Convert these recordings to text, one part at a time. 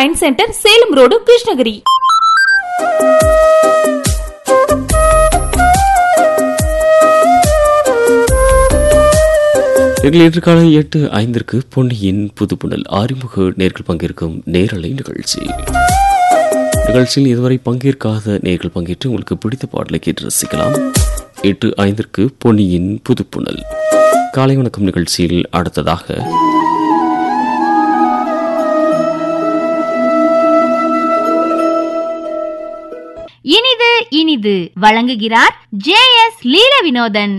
spine centre Salem road Krishnagiri எங்கள் இன்று காலை எட்டு ஐந்திற்கு பொன்னியின் புதுப்புணல் அறிமுக நேர்கள் பங்கேற்கும் நேரலை நிகழ்ச்சி நிகழ்ச்சியில் இதுவரை பங்கேற்காத நேர்கள் பங்கேற்று உங்களுக்கு பிடித்த பாடலை கேட்டு ரசிக்கலாம் எட்டு ஐந்திற்கு பொன்னியின் புதுப்புணல் காலை வணக்கம் நிகழ்ச்சியில் அடுத்ததாக இனிது இனிது வழங்குகிறார் ஜே எஸ் லீல வினோதன்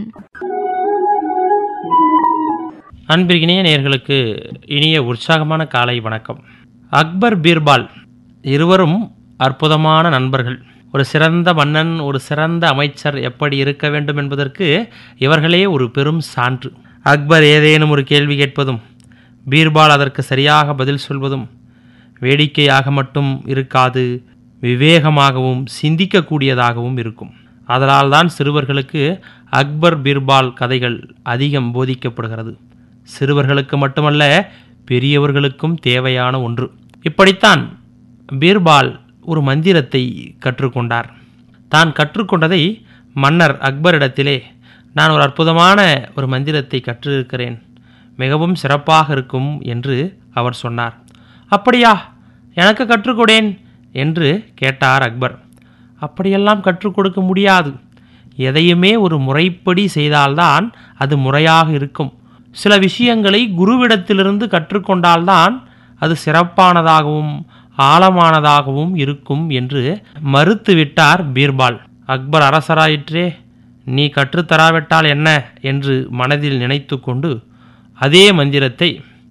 அன்பிற்கினிய நேயர்களுக்கு இனிய உற்சாகமான காலை வணக்கம் அக்பர் பீர்பால் இருவரும் அற்புதமான நண்பர்கள் ஒரு சிறந்த மன்னன் ஒரு சிறந்த அமைச்சர் எப்படி இருக்க வேண்டும் என்பதற்கு இவர்களே ஒரு பெரும் சான்று அக்பர் ஏதேனும் ஒரு கேள்வி கேட்பதும் பீர்பால் அதற்கு சரியாக பதில் சொல்வதும் வேடிக்கையாக மட்டும் இருக்காது விவேகமாகவும் சிந்திக்கக்கூடியதாகவும் இருக்கும் அதனால்தான் சிறுவர்களுக்கு அக்பர் பீர்பால் கதைகள் அதிகம் போதிக்கப்படுகிறது சிறுவர்களுக்கு மட்டுமல்ல பெரியவர்களுக்கும் தேவையான ஒன்று இப்படித்தான் பீர்பால் ஒரு மந்திரத்தை கற்றுக்கொண்டார் தான் கற்றுக்கொண்டதை மன்னர் அக்பரிடத்திலே நான் ஒரு அற்புதமான ஒரு மந்திரத்தை கற்றிருக்கிறேன் மிகவும் சிறப்பாக இருக்கும் என்று அவர் சொன்னார் அப்படியா எனக்கு கற்றுக்கொடேன் என்று கேட்டார் அக்பர் அப்படியெல்லாம் கற்றுக் கொடுக்க முடியாது எதையுமே ஒரு முறைப்படி செய்தால்தான் அது முறையாக இருக்கும் சில விஷயங்களை குருவிடத்திலிருந்து கற்றுக்கொண்டால்தான் அது சிறப்பானதாகவும் ஆழமானதாகவும் இருக்கும் என்று மறுத்துவிட்டார் பீர்பால் அக்பர் அரசராயிற்றே நீ கற்றுத்தராவிட்டால் என்ன என்று மனதில் நினைத்து கொண்டு அதே மந்திரத்தை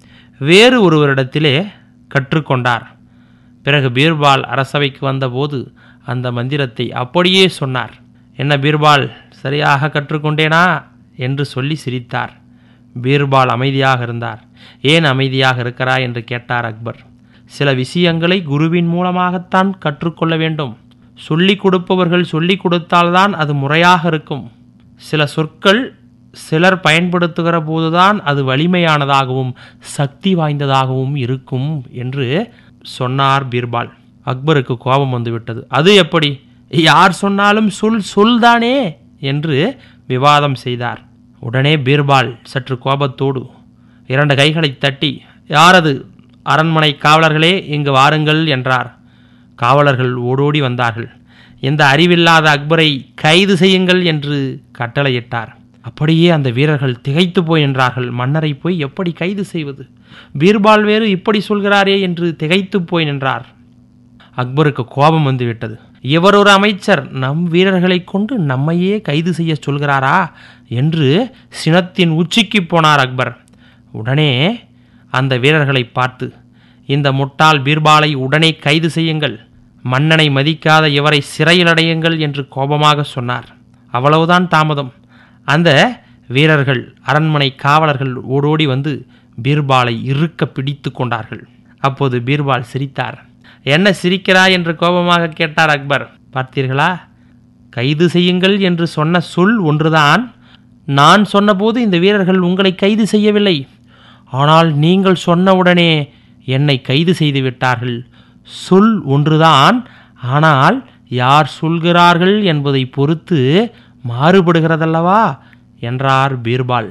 வேறு ஒருவரிடத்திலே கற்றுக்கொண்டார் பிறகு பீர்பால் அரசவைக்கு வந்தபோது அந்த மந்திரத்தை அப்படியே சொன்னார் என்ன பீர்பால் சரியாக கற்றுக்கொண்டேனா என்று சொல்லி சிரித்தார் பீர்பால் அமைதியாக இருந்தார் ஏன் அமைதியாக இருக்கிறாய் என்று கேட்டார் அக்பர் சில விஷயங்களை குருவின் மூலமாகத்தான் கற்றுக்கொள்ள வேண்டும் சொல்லிக் கொடுப்பவர்கள் சொல்லிக் கொடுத்தால்தான் அது முறையாக இருக்கும் சில சொற்கள் சிலர் பயன்படுத்துகிற போதுதான் அது வலிமையானதாகவும் சக்தி வாய்ந்ததாகவும் இருக்கும் என்று சொன்னார் பீர்பால் அக்பருக்கு கோபம் வந்துவிட்டது அது எப்படி யார் சொன்னாலும் சொல் சொல்தானே என்று விவாதம் செய்தார் உடனே பீர்பால் சற்று கோபத்தோடு இரண்டு கைகளை தட்டி யாரது அரண்மனை காவலர்களே இங்கு வாருங்கள் என்றார் காவலர்கள் ஓடோடி வந்தார்கள் இந்த அறிவில்லாத அக்பரை கைது செய்யுங்கள் என்று கட்டளையிட்டார் அப்படியே அந்த வீரர்கள் திகைத்து போய் நின்றார்கள் மன்னரை போய் எப்படி கைது செய்வது பீர்பால் வேறு இப்படி சொல்கிறாரே என்று திகைத்து போய் நின்றார் அக்பருக்கு கோபம் வந்துவிட்டது இவர் ஒரு அமைச்சர் நம் வீரர்களை கொண்டு நம்மையே கைது செய்ய சொல்கிறாரா என்று சினத்தின் உச்சிக்கு போனார் அக்பர் உடனே அந்த வீரர்களை பார்த்து இந்த முட்டாள் பீர்பாலை உடனே கைது செய்யுங்கள் மன்னனை மதிக்காத இவரை சிறையில் அடையுங்கள் என்று கோபமாக சொன்னார் அவ்வளவுதான் தாமதம் அந்த வீரர்கள் அரண்மனை காவலர்கள் ஓடோடி வந்து பீர்பாலை இறுக்க பிடித்து கொண்டார்கள் அப்போது பீர்பால் சிரித்தார் என்ன சிரிக்கிறாய் என்று கோபமாக கேட்டார் அக்பர் பார்த்தீர்களா கைது செய்யுங்கள் என்று சொன்ன சொல் ஒன்றுதான் நான் சொன்னபோது இந்த வீரர்கள் உங்களை கைது செய்யவில்லை ஆனால் நீங்கள் சொன்னவுடனே என்னை கைது செய்து விட்டார்கள் சொல் ஒன்றுதான் ஆனால் யார் சொல்கிறார்கள் என்பதை பொறுத்து மாறுபடுகிறதல்லவா என்றார் பீர்பால்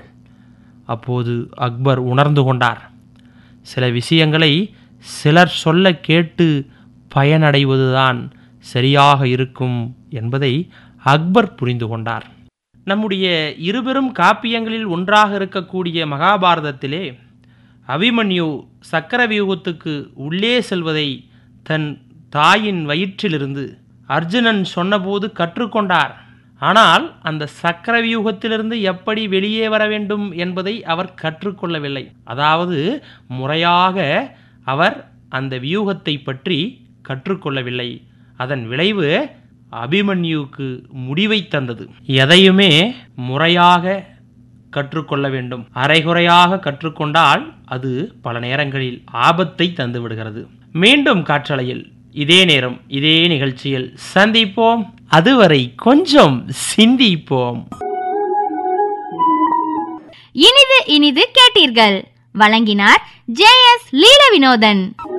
அப்போது அக்பர் உணர்ந்து கொண்டார் சில விஷயங்களை சிலர் சொல்ல கேட்டு பயனடைவதுதான் சரியாக இருக்கும் என்பதை அக்பர் புரிந்து கொண்டார் நம்முடைய இருபெரும் காப்பியங்களில் ஒன்றாக இருக்கக்கூடிய மகாபாரதத்திலே அபிமன்யு சக்கரவியூகத்துக்கு உள்ளே செல்வதை தன் தாயின் வயிற்றிலிருந்து அர்ஜுனன் சொன்னபோது கற்றுக்கொண்டார் ஆனால் அந்த சக்கரவியூகத்திலிருந்து எப்படி வெளியே வர வேண்டும் என்பதை அவர் கற்றுக்கொள்ளவில்லை அதாவது முறையாக அவர் அந்த வியூகத்தை பற்றி கற்றுக்கொள்ளவில்லை அதன் விளைவு அபிமன்யுவுக்கு முடிவை தந்தது எதையுமே முறையாக கற்றுக்கொள்ள வேண்டும் அரைகுறையாக கற்றுக்கொண்டால் அது பல நேரங்களில் ஆபத்தை தந்து விடுகிறது மீண்டும் காற்றலையில் இதே நேரம் இதே நிகழ்ச்சியில் சந்திப்போம் அதுவரை கொஞ்சம் சிந்திப்போம் இனிது இனிது கேட்டீர்கள் வழங்கினார் ஜே எஸ் லீல வினோதன்